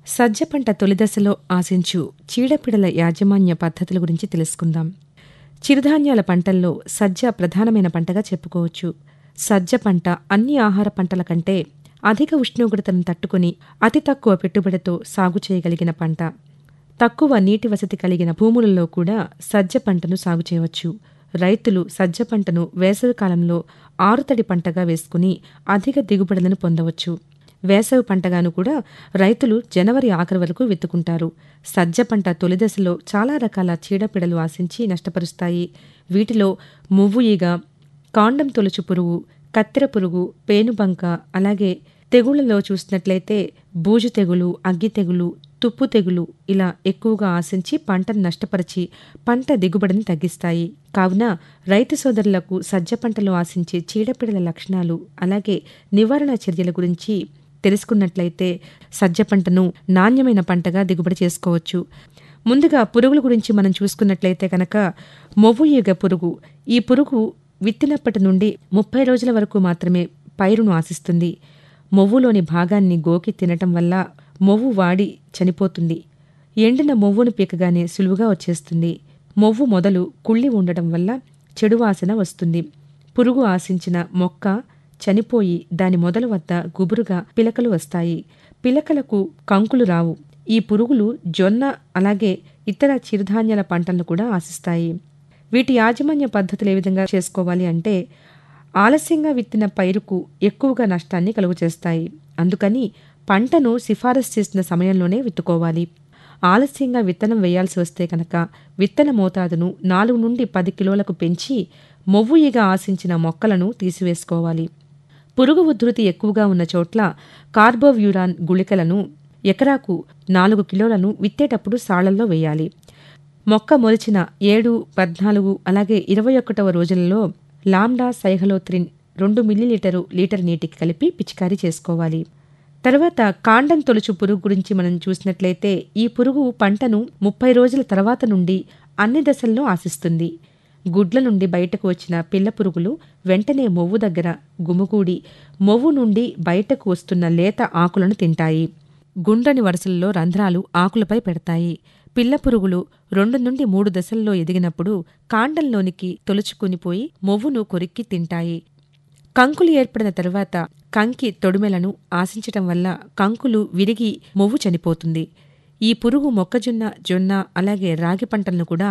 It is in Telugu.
సజ్జ పంట తొలిదశలో ఆశించు చీడపీడల యాజమాన్య పద్ధతుల గురించి తెలుసుకుందాం చిరుధాన్యాల పంటల్లో సజ్జ ప్రధానమైన పంటగా చెప్పుకోవచ్చు సజ్జ పంట అన్ని ఆహార పంటల కంటే అధిక ఉష్ణోగ్రతను తట్టుకుని అతి తక్కువ పెట్టుబడితో సాగు చేయగలిగిన పంట తక్కువ నీటి వసతి కలిగిన భూములలో కూడా సజ్జ పంటను సాగు చేయవచ్చు రైతులు సజ్జ పంటను వేసవికాలంలో ఆరుతడి పంటగా వేసుకుని అధిక దిగుబడులను పొందవచ్చు వేసవి పంటగాను కూడా రైతులు జనవరి ఆఖరి వరకు విత్తుకుంటారు సజ్జ పంట తొలిదశలో చాలా రకాల చీడపీడలు ఆశించి నష్టపరుస్తాయి వీటిలో మువ్వు ఈగ కాండం తొలుచు పురుగు కత్తెర పురుగు పేనుబంక అలాగే తెగుళ్లలో చూసినట్లయితే బూజు తెగులు అగ్గి తెగులు తుప్పు తెగులు ఇలా ఎక్కువగా ఆశించి పంటను నష్టపరిచి పంట దిగుబడిని తగ్గిస్తాయి కావున రైతు సోదరులకు సజ్జ పంటలో ఆశించే చీడపీడల లక్షణాలు అలాగే నివారణ చర్యల గురించి తెలుసుకున్నట్లయితే సజ్జ పంటను నాణ్యమైన పంటగా దిగుబడి చేసుకోవచ్చు ముందుగా పురుగుల గురించి మనం చూసుకున్నట్లయితే కనుక మొవ్వు ఈగ పురుగు ఈ పురుగు విత్తినప్పటి నుండి ముప్పై రోజుల వరకు మాత్రమే పైరును ఆశిస్తుంది మొవ్వులోని భాగాన్ని గోకి తినటం వల్ల మొవ్వు వాడి చనిపోతుంది ఎండిన మొవ్వును పీకగానే సులువుగా వచ్చేస్తుంది మొవ్వు మొదలు కుళ్ళి ఉండటం వల్ల చెడు వాసన వస్తుంది పురుగు ఆశించిన మొక్క చనిపోయి దాని మొదలు వద్ద గుబురుగా పిలకలు వస్తాయి పిలకలకు కంకులు రావు ఈ పురుగులు జొన్న అలాగే ఇతర చిరుధాన్యాల పంటలను కూడా ఆశిస్తాయి వీటి యాజమాన్య పద్ధతులు ఏ విధంగా చేసుకోవాలి అంటే ఆలస్యంగా విత్తిన పైరుకు ఎక్కువగా నష్టాన్ని కలుగచేస్తాయి అందుకని పంటను సిఫారసు చేసిన సమయంలోనే విత్తుకోవాలి ఆలస్యంగా విత్తనం వేయాల్సి వస్తే కనుక విత్తన మోతాదును నాలుగు నుండి పది కిలోలకు పెంచి మొవ్వు ఈగ ఆశించిన మొక్కలను తీసివేసుకోవాలి పురుగు ఉధృతి ఎక్కువగా ఉన్న చోట్ల కార్బోవ్యూరాన్ గుళికలను ఎకరాకు నాలుగు కిలోలను విత్తేటప్పుడు సాళ్లల్లో వేయాలి మొక్క మొలిచిన ఏడు పద్నాలుగు అలాగే ఇరవై ఒకటవ రోజులలో లాండా సైహలోత్రిన్ రెండు మిల్లీలీటరు లీటర్ నీటికి కలిపి పిచికారీ చేసుకోవాలి తర్వాత కాండం తొలుచు పురుగు గురించి మనం చూసినట్లయితే ఈ పురుగు పంటను ముప్పై రోజుల తర్వాత నుండి అన్ని దశల్లో ఆశిస్తుంది గుడ్ల నుండి బయటకు వచ్చిన పిల్ల పురుగులు వెంటనే మొవ్వు దగ్గర గుమిగూడి మొవ్వు నుండి బయటకు వస్తున్న లేత ఆకులను తింటాయి గుండ్రని వరుసల్లో రంధ్రాలు ఆకులపై పెడతాయి పిల్ల పురుగులు రెండు నుండి మూడు దశల్లో ఎదిగినప్పుడు కాండంలోనికి తొలుచుకునిపోయి మొవ్వును కొరిక్కి తింటాయి కంకులు ఏర్పడిన తరువాత కంకి తొడుమెలను ఆశించటం వల్ల కంకులు విరిగి మొవ్వు చనిపోతుంది ఈ పురుగు మొక్కజొన్న జొన్న అలాగే రాగి పంటలను కూడా